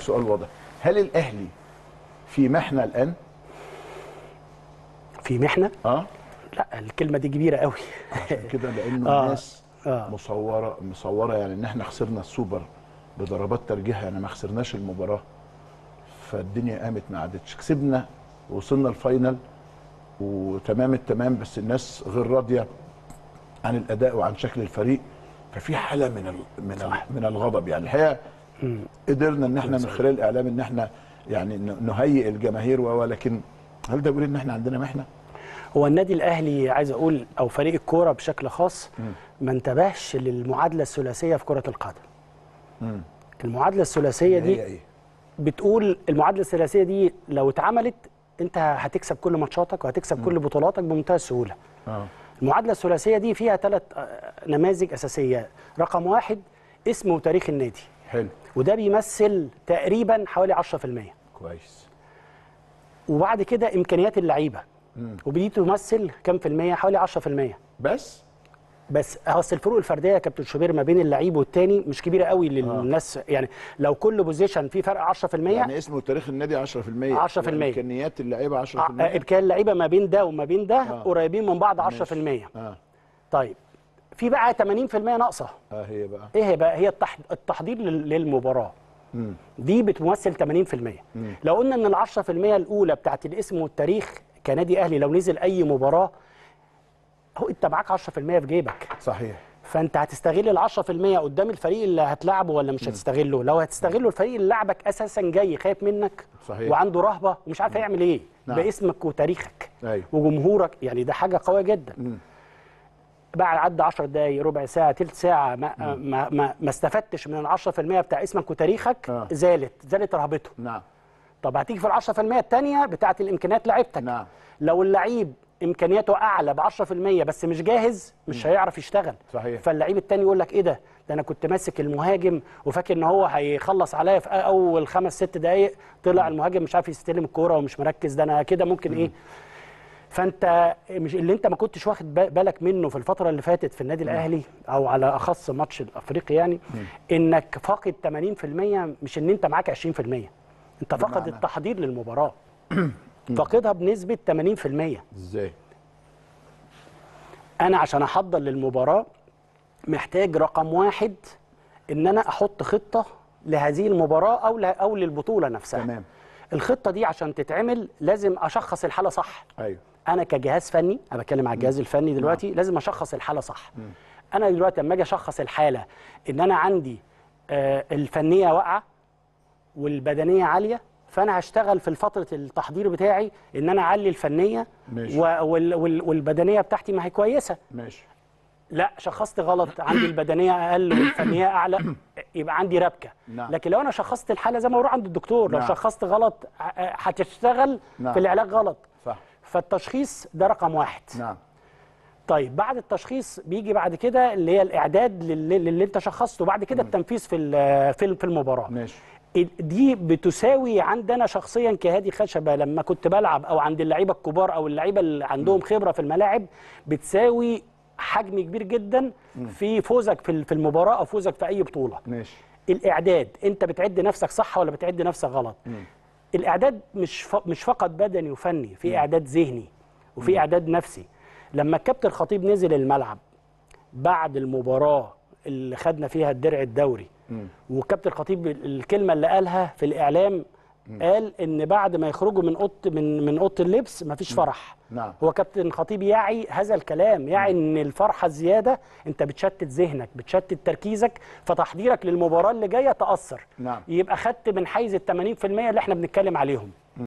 سؤال واضح هل الاهلي في محنه الان في محنه اه لا الكلمه دي كبيره قوي عشان كده لانه آه، الناس آه. مصوره مصوره يعني ان احنا خسرنا السوبر بضربات ترجيح يعني ما خسرناش المباراه فالدنيا قامت ما عادتش كسبنا ووصلنا الفاينل وتمام التمام بس الناس غير راضيه عن الاداء وعن شكل الفريق ففي حاله من ال من ال من الغضب يعني الحقيقه قدرنا ان احنا من خلال الاعلام ان احنا يعني ن- نهيئ الجماهير و- ولكن هل ده بيقول ان احنا عندنا محنه؟ هو النادي الاهلي عايز اقول او فريق الكوره بشكل خاص ما انتبهش للمعادله الثلاثيه في كره القدم المعادله الثلاثيه دي هي ايه؟ بتقول المعادله الثلاثيه دي لو اتعملت انت هتكسب كل ماتشاتك وهتكسب كل بطولاتك بمنتهى السهوله اه المعادله الثلاثيه دي فيها ثلاث نماذج اساسيه رقم واحد اسم وتاريخ النادي حلو وده بيمثل تقريبا حوالي 10% كويس وبعد كده امكانيات اللعيبه ودي تمثل كام في الميه حوالي 10% بس بس اصل الفروق الفرديه يا كابتن شوبير ما بين اللعيب والتاني مش كبيره قوي للناس يعني لو كل بوزيشن فيه فرق 10% يعني اسمه تاريخ النادي 10% 10%. امكانيات اللعيبه 10% آه، امكان اللعيبه ما بين ده وما بين ده آه. قريبين من بعض 10% اه طيب في بقى 80% ناقصه اه هي بقى ايه هي بقى هي التح- التحضير لل- للمباراه دي بتمثل 80% لو قلنا ان ال 10% الاولى بتاعت الاسم والتاريخ كنادي اهلي لو نزل اي مباراه هو انت معاك 10% في جيبك صحيح فانت هتستغل ال 10% قدام الفريق اللي هتلعبه ولا مش هتستغله لو هتستغله الفريق اللي لعبك اساسا جاي خايف منك صحيح. وعنده رهبه ومش عارف يعمل ايه نعم. باسمك وتاريخك أيوة. وجمهورك يعني ده حاجه قويه جدا بعد عدى 10 دقايق ربع ساعه ثلث ساعه ما ما ما, ما استفدتش من ال 10% بتاع اسمك وتاريخك آه. زالت زالت رهبته نعم طب هتيجي في ال 10% الثانيه بتاعت الامكانيات لعيبتك نعم. لو اللعيب امكانياته اعلى ب 10% بس مش جاهز مش هيعرف يشتغل صحيح. فاللعيب التاني يقول لك ايه ده ده انا كنت ماسك المهاجم وفاكر ان هو هيخلص عليا في اول خمس ست دقائق طلع المهاجم مش عارف يستلم الكوره ومش مركز ده انا كده ممكن ايه فانت مش اللي انت ما كنتش واخد با- بالك منه في الفتره اللي فاتت في النادي الاهلي او على اخص ماتش الافريقي يعني انك فاقد 80% مش ان انت معاك 20% انت فاقد بمعنى؟ التحضير للمباراه فاقدها بنسبه 80% ازاي انا عشان احضر للمباراه محتاج رقم واحد ان انا احط خطه لهذه المباراه او ل- او للبطوله نفسها تمام. الخطه دي عشان تتعمل لازم اشخص الحاله صح ايوه انا كجهاز فني انا بتكلم على الجهاز الفني دلوقتي لازم اشخص الحاله صح انا دلوقتي لما اجي اشخص الحاله ان انا عندي آه، الفنيه واقعه والبدنيه عاليه فانا هشتغل في فتره التحضير بتاعي ان انا اعلي الفنيه ماشي. و- وال- وال- والبدنيه بتاعتي ما هي كويسه ماشي لا شخصت غلط عندي البدنيه اقل والفنيه اعلى يبقى عندي ربكه نعم. لكن لو انا شخصت الحاله زي ما بروح عند الدكتور لو نعم. شخصت غلط ه- هتشتغل نعم. في العلاج غلط صح فالتشخيص ده رقم واحد نعم طيب بعد التشخيص بيجي بعد كده اللي هي الاعداد للي, للي انت شخصته بعد كده التنفيذ في ال- في في المباراه ماشي دي بتساوي عندنا شخصيا كهادي خشبه لما كنت بلعب او عند اللعيبه الكبار او اللعيبه اللي عندهم خبره في الملاعب بتساوي حجم كبير جدا في فوزك في في المباراه او فوزك في اي بطوله ماشي الاعداد انت بتعد نفسك صح ولا بتعد نفسك غلط الاعداد مش ف... مش فقط بدني وفني في اعداد ذهني وفي اعداد نفسي لما الكابتن خطيب نزل الملعب بعد المباراه اللي خدنا فيها الدرع الدوري والكابتن خطيب الكلمه اللي قالها في الاعلام قال ان بعد ما يخرجوا من اوضه من من اوضه اللبس مفيش فرح نعم. هو كابتن خطيب يعي هذا الكلام يعي ان الفرحه الزياده انت بتشتت ذهنك بتشتت تركيزك فتحضيرك للمباراه اللي جايه تاثر نعم. يبقى خدت من حيز ال 80% اللي احنا بنتكلم عليهم